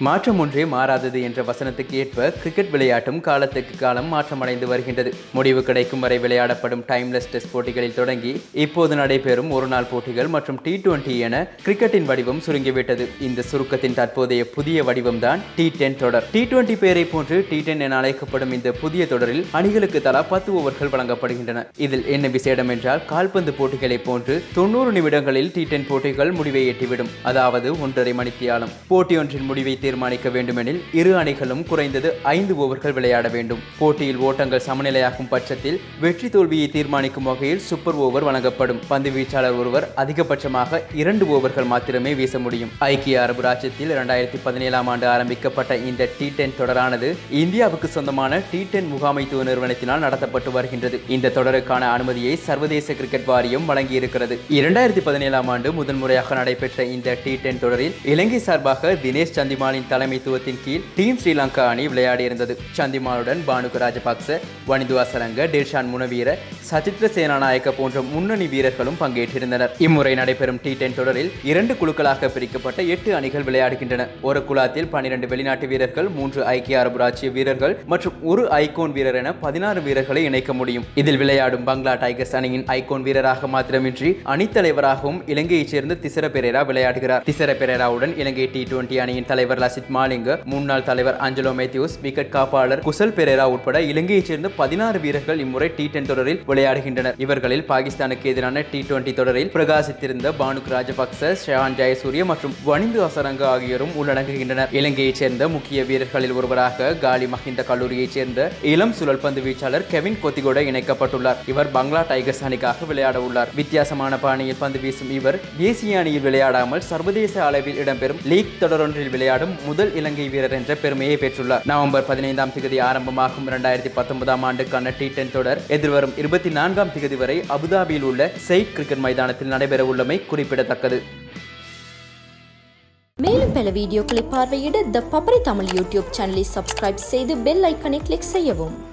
மாற்றம் ஒன்றே மாறாதது என்ற வசனத்துக்கு ஏற்ப கிரிக்கெட் விளையாட்டும் காலத்துக்கு காலம் மாற்றமடைந்து வருகின்றது முடிவு கிடைக்கும் வரை விளையாடப்படும் டைம்லெஸ் டெஸ்ட் போட்டிகளில் தொடங்கி இப்போது நடைபெறும் ஒருநாள் போட்டிகள் மற்றும் டி டுவெண்டி என கிரிக்கெட்டின் வடிவம் சுருங்கிவிட்டது இந்த சுருக்கத்தின் தற்போதைய புதிய வடிவம்தான் டி டென் தொடர் டி டுவெண்டி பேரை போன்று டி டென் என அழைக்கப்படும் இந்த புதிய தொடரில் அணிகளுக்கு தலா பத்து ஓவர்கள் வழங்கப்படுகின்றன இதில் என்ன விசேடம் என்றால் கால்பந்து போட்டிகளை போன்று தொண்ணூறு நிமிடங்களில் டி டென் போட்டிகள் முடிவை எட்டிவிடும் அதாவது ஒன்றரை மணித்தியாலம் போட்டி ஒன்றின் முடிவை தீர்மானிக்க வேண்டுமெனில் இரு அணிகளும் குறைந்தது ஐந்து ஓவர்கள் விளையாட வேண்டும் போட்டியில் ஓட்டங்கள் சமநிலையாகும் பட்சத்தில் வெற்றி தோல்வியை தீர்மானிக்கும் வகையில் சூப்பர் ஓவர் வழங்கப்படும் பந்து வீச்சாளர் ஒருவர் அதிகபட்சமாக இரண்டு ஓவர்கள் மாத்திரமே வீச முடியும் ஐக்கிய அரபு ராஜ்யத்தில் இரண்டாயிரத்தி பதினேழாம் ஆண்டு ஆரம்பிக்கப்பட்ட இந்த டி டென் தொடரானது இந்தியாவுக்கு சொந்தமான டி டென் முகாமைத்துவ நிறுவனத்தினால் நடத்தப்பட்டு வருகின்றது இந்த தொடருக்கான அனுமதியை சர்வதேச கிரிக்கெட் வாரியம் வழங்கியிருக்கிறது இரண்டாயிரத்தி பதினேழாம் ஆண்டு முதன்முறையாக நடைபெற்ற இந்த டி டென் தொடரில் இலங்கை சார்பாக தினேஷ் சந்திமாலின் தலைமைத்துவத்தின் கீழ் டீம் ஸ்ரீலங்கா அணி விளையாடியிருந்தது சந்திமாலுடன் பானுக ராஜபக்ச வனிது அசரங்க டில்ஷான் முனவீர சசித்ர சேனாநாயக்க போன்ற முன்னணி வீரர்களும் பங்கேற்றிருந்தனர் இம்முறை நடைபெறும் டி டென் தொடரில் இரண்டு குழுக்களாக பிரிக்கப்பட்ட எட்டு அணிகள் விளையாடுகின்றன ஒரு குழாத்தில் பன்னிரண்டு வெளிநாட்டு வீரர்கள் மூன்று ஐக்கிய அரபு ராச்சிய வீரர்கள் மற்றும் ஒரு ஐகோன் வீரர் என பதினாறு வீரர்களை இணைக்க முடியும் இதில் விளையாடும் பங்களா டைகர்ஸ் அணியின் ஐகோன் வீரராக மாத்திரமின்றி அணித்தலைவராகவும் இலங்கையைச் சேர்ந்த திசர பெரேரா விளையாடுகிறார் திசர பெரேராவுடன் இலங்கை டி டுவெண்டி அணியின் தலைவர் லசித் மாலிங்க முன்னாள் தலைவர் அஞ்சலோ மேத்யூஸ் விக்கெட் காப்பாளர் குசல் பெரேரா உட்பட இலங்கையைச் சேர்ந்த பதினாறு வீரர்கள் இம்முறை டி டென் தொடரில் விளையாடுகின்றனர் இவர்களில் பாகிஸ்தானுக்கு எதிரான டி டுவெண்டி தொடரில் பிரகாசித்திருந்த பானுக் ராஜபக்ச ஷான் ஜெயசூரிய மற்றும் வனிந்து அசரங்க ஆகியோரும் உள்ளடங்குகின்றனர் இலங்கையைச் சேர்ந்த முக்கிய வீரர்களில் ஒருவராக காலி மஹிந்த கல்லூரியைச் சேர்ந்த இளம் சுழல் பந்து வீச்சாளர் கெவின் கொத்திகோட இணைக்கப்பட்டுள்ளார் இவர் பங்களா டைகர்ஸ் அணிக்காக விளையாட உள்ளார் வித்தியாசமான பாணியில் பந்து வீசும் இவர் தேசிய அணியில் விளையாடாமல் சர்வதேச அளவில் இடம்பெறும் லீக் தொடரொன்றில் விளையாடும் முதல் இலங்கை வீரர் என்ற பெருமையை பெற்றுள்ளார் நவம்பர் பதினைந்தாம் தேதி ஆரம்பமாகும் இரண்டாயிரத்தி பத்தொன்பதாம் ஆண்டுக்கான டி டென் தொடர் எதிர்வரும் இருபத்தி நான்காம் தேதி வரை அபுதாபியில் உள்ள செயிட் கிரிக்கெட் மைதானத்தில் நடைபெற உள்ளமை குறிப்பிடத்தக்கது மேலும் பல வீடியோக்களை பார்வையிட த பப்பரை தமிழ் யூடியூப் சேனலை சப்ஸ்கிரைப் செய்து பெல் ஐக்கனை கிளிக் செய்யவும்